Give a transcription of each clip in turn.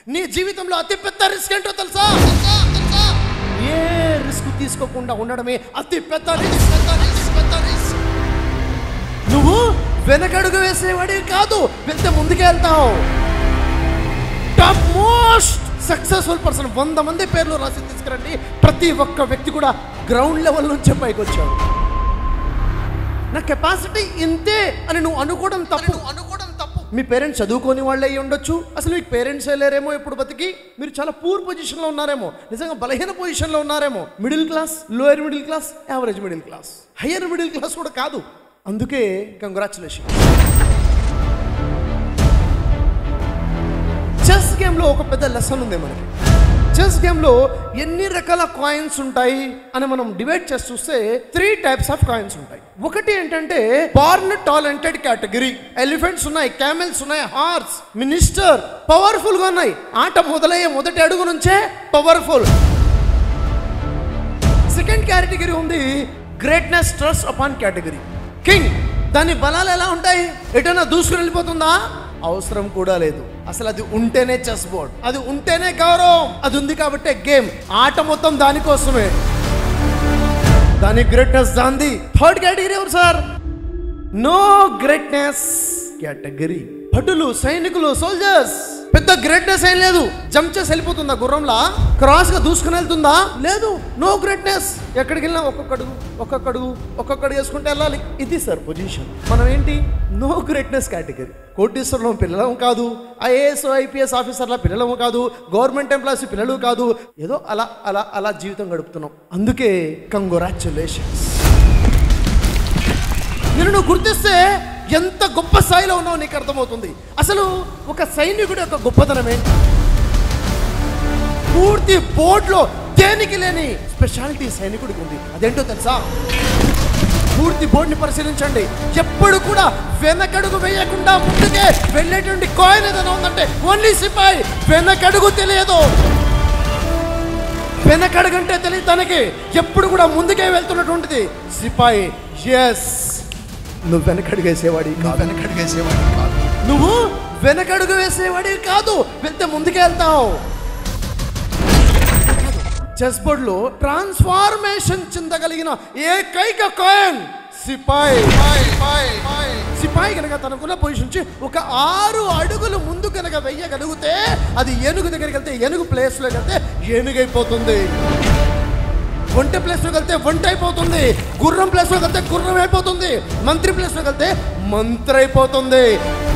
నీ జీవితంలో అతిపెద్ద రిస్క్ ఏంటో తెలుసా ఏ రిస్క్ తీసుకోకుండా ఉండడమే అతి పెద్ద రిస్క్ పెద్ద రిస్క్ పెద్ద రిస్క్ నువ్వు వెనకడుగు వేసేవాడి కాదు వెళ్తే ముందుకే వెళ్తావు టాప్ మోస్ట్ సక్సెస్ఫుల్ పర్సన్ వంద మంది పేర్లు రాసి తీసుకురండి ప్రతి ఒక్క వ్యక్తి కూడా గ్రౌండ్ లెవెల్ నుంచే పైకి వచ్చాడు నా కెపాసిటీ ఇంతే అని నువ్వు అనుకోవడం తప్పు అనుకోవడం తప్పు మీ పేరెంట్స్ చదువుకోని వాళ్ళే అయి ఉండొచ్చు అసలు మీకు పేరెంట్స్ లేరేమో ఇప్పుడు బతికి మీరు చాలా పూర్ పొజిషన్లో ఉన్నారేమో నిజంగా బలహీన పొజిషన్లో ఉన్నారేమో middle class lower middle class average middle class higher middle class కూడా కాదు అందుకే కంగ్రాచులేషన్ చెస్ గేమ్లో ఒక పెద్ద లెసన్ ఉంది మనకి చెస్ గేమ్లో ఎన్ని రకాల కాయిన్స్ ఉంటాయి అని మనం డివైడ్ చేసి చూస్తే త్రీ టైప్స్ ఆఫ్ కాయిన్స్ ఉంటాయి ఒకటి ఏంటంటే బార్న్ టాలెంటెడ్ కేటగిరీ ఎలిఫెంట్స్ ఉన్నాయి క్యామెల్స్ ఉన్నాయి హార్స్ మినిస్టర్ పవర్ఫుల్ గా ఉన్నాయి ఆట మొదలయ్యే మొదటి అడుగు నుంచే పవర్ఫుల్ సెకండ్ కేటగిరీ ఉంది greatness trust upon category king దాని బలాలు ఎలా ఉంటాయి ఎటైనా దూసుకుని వెళ్ళిపోతుందా అవసరం కూడా లేదు అసలు అది ఉంటేనే చెస్ బోర్డ్ అది ఉంటేనే గౌరవం అది ఉంది కాబట్టి గేమ్ ఆట మొత్తం దానికోసమే దాని గ్రేట్నెస్ దాంది థర్డ్ కేటగిరీ ఎవరు సార్ నో గ్రేట్నెస్ కేటగిరీ భటులు సైనికులు సోల్జర్స్ పెద్ద గ్రేట్నెస్ ఏం లేదు జంప్ చేసి వెళ్ళిపోతుందా గుర్రంలా క్రాస్ గా దూసుకుని వెళ్తుందా లేదు నో గ్రేట్నెస్ ఎక్కడికి వెళ్ళినా ఒక్కొక్క అడుగు ఒక్కొక్క అడుగు ఒక్కొక్క అడుగు వేసుకుంటే వెళ్ళాలి ఇది సార్ పొజిషన్ మనం ఏంటి నో గ్రేట్నెస్ కేటగిరీ కోటీశ్వరం పిల్లలం కాదు ఐఏఎస్ ఐపీఎస్ ఆఫీసర్ల పిల్లలము కాదు గవర్నమెంట్ ఎంప్లాయీస్ పిల్లలు కాదు ఏదో అలా అలా అలా జీవితం గడుపుతున్నాం అందుకే కంగ్రాచులేషన్స్ నేను నువ్వు గుర్తిస్తే ఎంత గొప్ప స్థాయిలో ఉన్నావు నీకు అర్థమవుతుంది అసలు ఒక సైనికుడి యొక్క గొప్పతనం ఏంటి పూర్తి బోర్డులో దేనికి లేని స్పెషాలిటీ సైనికుడికి ఉంది అదేంటో తెలుసా పూర్తి బోర్డుని పరిశీలించండి ఎప్పుడు కూడా వెనకడుగు వేయకుండా ముందుకే వెళ్ళేటువంటి కాయిన్ ఏదైనా ఉందంటే ఓన్లీ సిపాయి వెనకడుగు తెలియదు వెనకడుగంటే తెలియదు తనకి ఎప్పుడు కూడా ముందుకే వెళ్తున్నటువంటిది సిపాయి ఎస్ నువ్వు వెనకడుగు వేసేవాడి కాదు వెనకడుగు వేసేవాడిని కాదు నువ్వు వెనకడుగు వేసేవాడి కాదు వెళ్తే ముందుకే వెళ్తావు చెస్ బోర్డ్ లో ట్రాన్స్ఫార్మేషన్ చెందగలిగిన ఏకైక కాయిన్ సిపాయి సిపాయి కనుక తనకున్న పొజిషన్ నుంచి ఒక ఆరు అడుగులు ముందు కనుక వెయ్యగలిగితే అది ఏనుగు దగ్గరికి వెళ్తే ఏనుగు ప్లేస్ లోకి వెళ్తే ఏనుగైపోతుంది ఒంటె ప్లేస్ లోకి వెళ్తే ఒంట అయిపోతుంది గుర్రం ప్లేస్ లోకి వెళ్తే గుర్రం అయిపోతుంది మంత్రి ప్లేస్ లోకి వెళ్తే మంత్రి అయిపోతుంది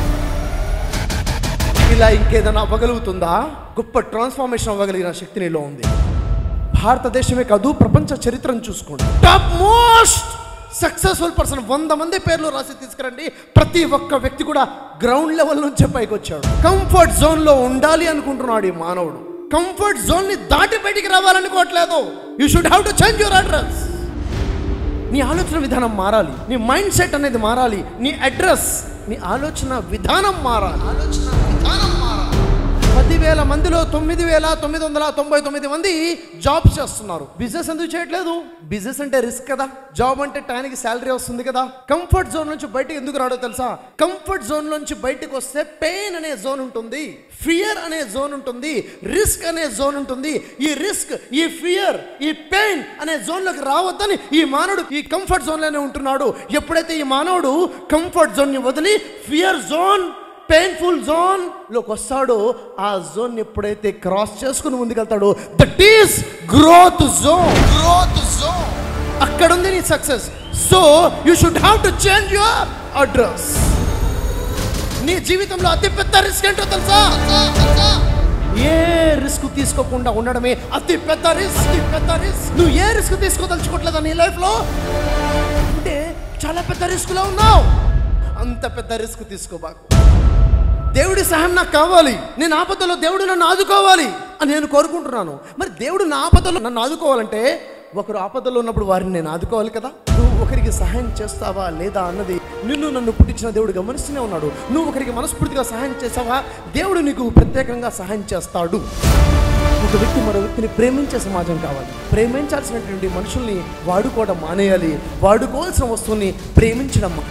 ఇలా ఇంకేదైనా అవ్వగలుగుతుందా గొప్ప ట్రాన్స్ఫార్మేషన్ అవ్వగలిగిన శక్తి నీలో ఉంది భారతదేశమే కాదు ప్రపంచ చరిత్రను చూసుకోండి టాప్ మోస్ట్ సక్సెస్ఫుల్ పర్సన్ వంద మంది పేర్లు రాసి తీసుకురండి ప్రతి ఒక్క వ్యక్తి కూడా గ్రౌండ్ లెవెల్ నుంచే పైకి వచ్చాడు కంఫర్ట్ జోన్ లో ఉండాలి అనుకుంటున్నాడు ఈ మానవుడు కంఫర్ట్ జోన్ ని దాటి బయటికి రావాలనుకోవట్లేదు you should have to change your address నీ ఆలోచన విధానం మారాలి నీ మైండ్ సెట్ అనేది మారాలి నీ అడ్రస్ నీ ఆలోచన విధానం మారాలి ఆలోచన విధానం మారాలి పదివేల మందిలో తొమ్మిది వేల తొమ్మిది వందల తొంభై తొమ్మిది మంది జాబ్స్ చేస్తున్నారు బిజినెస్ ఎందుకు చేయట్లేదు బిజినెస్ అంటే రిస్క్ కదా జాబ్ అంటే టైంకి శాలరీ వస్తుంది కదా కంఫర్ట్ జోన్ నుంచి బయటకు ఎందుకు రాడో తెలుసా కంఫర్ట్ జోన్ నుంచి బయటకు వస్తే పెయిన్ అనే జోన్ ఉంటుంది ఫియర్ అనే జోన్ ఉంటుంది రిస్క్ అనే జోన్ ఉంటుంది ఈ రిస్క్ ఈ ఫియర్ ఈ పెయిన్ అనే జోన్లోకి రావద్దని ఈ మానవుడు ఈ కంఫర్ట్ జోన్లోనే ఉంటున్నాడు ఎప్పుడైతే ఈ మానవుడు కంఫర్ట్ జోన్ని వదిలి ఫియర్ జోన్ పెయిన్ఫుల్ జోన్ లోకి వస్తాడో ఆ జోన్ ఎప్పుడైతే క్రాస్ చేసుకుని ముందుకెళ్తాడో that is growth zone growth zone అక్కడ ఉంది నీ success so you should have to change your address నీ జీవితంలో అతి పెద్ద రిస్క్ ఏంటో తెలుసా ఏ రిస్క్ తీసుకోకుండా ఉండడమే అతి పెద్ద రిస్క్ పెద్ద రిస్క్ నువ్వు ఏ రిస్క్ తీసుకోదలుచుకోవట్లేదా నీ లైఫ్ లో అంటే చాలా పెద్ద రిస్క్ లో ఉన్నావు అంత పెద్ద రిస్క్ తీసుకోబాకు దేవుడి సహాయం నాకు కావాలి నేను ఆపదలో దేవుడు నన్ను ఆదుకోవాలి అని నేను కోరుకుంటున్నాను మరి దేవుడు నా ఆపదలో నన్ను ఆదుకోవాలంటే ఒకరు ఆపదలో ఉన్నప్పుడు వారిని నేను ఆదుకోవాలి కదా నువ్వు ఒకరికి సహాయం చేస్తావా లేదా అన్నది నిన్ను నన్ను పుట్టించిన దేవుడు గమనిస్తూనే ఉన్నాడు నువ్వు ఒకరికి మనస్ఫూర్తిగా సహాయం చేసావా దేవుడు నీకు ప్రత్యేకంగా సహాయం చేస్తాడు ఒక వ్యక్తి మరో వ్యక్తిని ప్రేమించే సమాజం కావాలి ప్రేమించాల్సినటువంటి మనుషుల్ని వాడుకోవడం మానేయాలి వాడుకోవాల్సిన వస్తువుని ప్రేమించడం మానేయాలి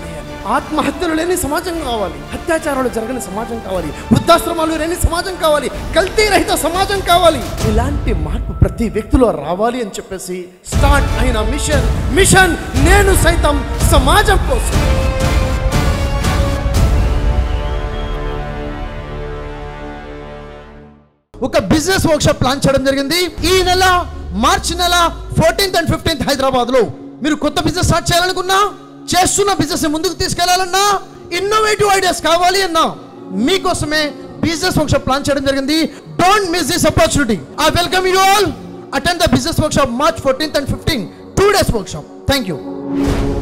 ఆత్మహత్యలు లేని సమాజం కావాలి అత్యాచారాలు జరగని సమాజం కావాలి వృద్ధాశ్రమాలు లేని సమాజం కావాలి కల్తీ రహిత సమాజం కావాలి ఇలాంటి మార్పు ప్రతి వ్యక్తిలో రావాలి అని చెప్పేసి స్టార్ట్ అయిన మిషన్ మిషన్ నేను సైతం సమాజం కోసం ఒక బిజినెస్ వర్క్షాప్ ప్లాన్ చేయడం జరిగింది ఈ నెల మార్చి నెల ఫోర్టీన్త్ అండ్ ఫిఫ్టీన్త్ హైదరాబాద్ లో మీరు కొత్త బిజినెస్ స్టార్ట్ చేయాలనుకున్నా చేస్తున్న బిజినెస్ ముందుకు తీసుకెళ్లాలన్నా ఇన్నోవేటివ్ ఐడియాస్ కావాలి అన్నా మీకోసమే బిజినెస్ వర్క్షాప్ ప్లాన్ చేయడం జరిగింది don't miss this opportunity I welcome you all attend the business workshop March fourteenth and fifteen two days workshop thank you